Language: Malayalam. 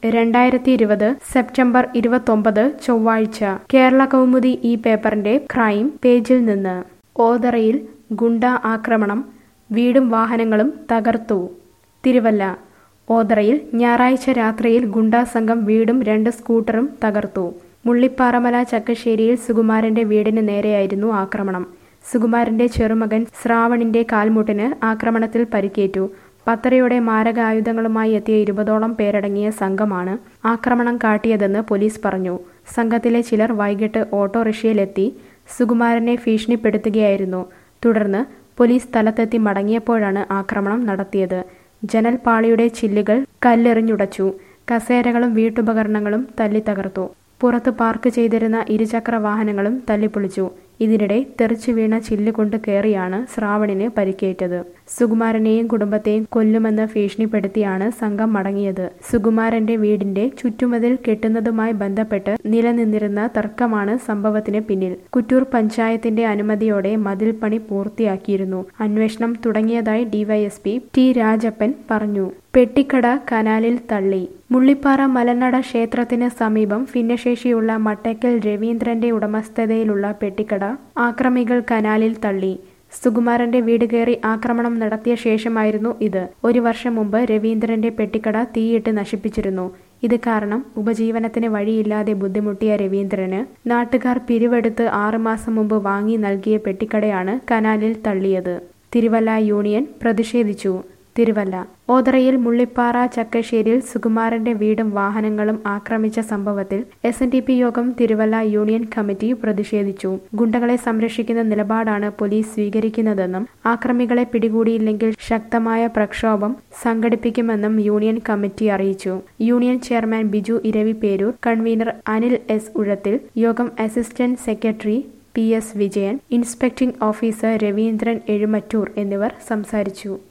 രണ്ടായിരത്തി ഇരുപത് സെപ്റ്റംബർ ഇരുപത്തൊമ്പത് ചൊവ്വാഴ്ച കേരള കൗമുദി ഈ പേപ്പറിന്റെ ക്രൈം പേജിൽ നിന്ന് ഓതറയിൽ ഗുണ്ട ആക്രമണം വീടും വാഹനങ്ങളും തകർത്തു തിരുവല്ല ഓതറയിൽ ഞായറാഴ്ച രാത്രിയിൽ ഗുണ്ടാ സംഘം വീടും രണ്ട് സ്കൂട്ടറും തകർത്തു മുള്ളിപ്പാറമല ചക്കശ്ശേരിയിൽ സുകുമാരന്റെ വീടിന് നേരെയായിരുന്നു ആക്രമണം സുകുമാരന്റെ ചെറുമകൻ ശ്രാവണിന്റെ കാൽമുട്ടിന് ആക്രമണത്തിൽ പരിക്കേറ്റു പത്തരയോടെ മാരകായുധങ്ങളുമായി എത്തിയ ഇരുപതോളം പേരടങ്ങിയ സംഘമാണ് ആക്രമണം കാട്ടിയതെന്ന് പോലീസ് പറഞ്ഞു സംഘത്തിലെ ചിലർ വൈകിട്ട് ഓട്ടോറിക്ഷയിലെത്തി സുകുമാരനെ ഭീഷണിപ്പെടുത്തുകയായിരുന്നു തുടർന്ന് പോലീസ് സ്ഥലത്തെത്തി മടങ്ങിയപ്പോഴാണ് ആക്രമണം നടത്തിയത് ജനൽപാളിയുടെ ചില്ലുകൾ കല്ലെറിഞ്ഞുടച്ചു കസേരകളും വീട്ടുപകരണങ്ങളും തല്ലി തകർത്തു പുറത്ത് പാർക്ക് ചെയ്തിരുന്ന ഇരുചക്ര വാഹനങ്ങളും തല്ലിപ്പൊളിച്ചു ഇതിനിടെ തെറിച്ചു വീണ ചില്ലുകൊണ്ട് കയറിയാണ് ശ്രാവണിന് പരിക്കേറ്റത് സുകുമാരനെയും കുടുംബത്തെയും കൊല്ലുമെന്ന് ഭീഷണിപ്പെടുത്തിയാണ് സംഘം മടങ്ങിയത് സുകുമാരന്റെ വീടിന്റെ ചുറ്റുമതിൽ കെട്ടുന്നതുമായി ബന്ധപ്പെട്ട് നിലനിന്നിരുന്ന തർക്കമാണ് സംഭവത്തിന് പിന്നിൽ കുറ്റൂർ പഞ്ചായത്തിന്റെ അനുമതിയോടെ മതിൽ പണി പൂർത്തിയാക്കിയിരുന്നു അന്വേഷണം തുടങ്ങിയതായി ഡിവൈഎസ്പി ടി രാജപ്പൻ പറഞ്ഞു പെട്ടിക്കട കനാലിൽ തള്ളി മുള്ളിപ്പാറ മലനട ക്ഷേത്രത്തിന് സമീപം ഭിന്നശേഷിയുള്ള മട്ടയ്ക്കൽ രവീന്ദ്രന്റെ ഉടമസ്ഥതയിലുള്ള പെട്ടിക്കട ആക്രമികൾ കനാലിൽ തള്ളി സുകുമാരന്റെ വീട് കയറി ആക്രമണം നടത്തിയ ശേഷമായിരുന്നു ഇത് ഒരു വർഷം മുമ്പ് രവീന്ദ്രന്റെ പെട്ടിക്കട തീയിട്ട് നശിപ്പിച്ചിരുന്നു ഇത് കാരണം ഉപജീവനത്തിന് വഴിയില്ലാതെ ബുദ്ധിമുട്ടിയ രവീന്ദ്രന് നാട്ടുകാർ പിരിവെടുത്ത് ആറുമാസം മുമ്പ് വാങ്ങി നൽകിയ പെട്ടിക്കടയാണ് കനാലിൽ തള്ളിയത് തിരുവല്ല യൂണിയൻ പ്രതിഷേധിച്ചു തിരുവല്ല ഓതറയിൽ മുള്ളിപ്പാറ ചക്കശ്ശേരിയിൽ സുകുമാരന്റെ വീടും വാഹനങ്ങളും ആക്രമിച്ച സംഭവത്തിൽ എസ് എൻ ഡി പി യോഗം തിരുവല്ല യൂണിയൻ കമ്മിറ്റി പ്രതിഷേധിച്ചു ഗുണ്ടകളെ സംരക്ഷിക്കുന്ന നിലപാടാണ് പോലീസ് സ്വീകരിക്കുന്നതെന്നും ആക്രമികളെ പിടികൂടിയില്ലെങ്കിൽ ശക്തമായ പ്രക്ഷോഭം സംഘടിപ്പിക്കുമെന്നും യൂണിയൻ കമ്മിറ്റി അറിയിച്ചു union chairman Biju Eravi Peroor convener Anil S ഉഴത്തിൽ യോഗം assistant secretary P S Vijayan inspecting officer Raveendran Ezhumattoor എന്നിവർ സംസാരിച്ചു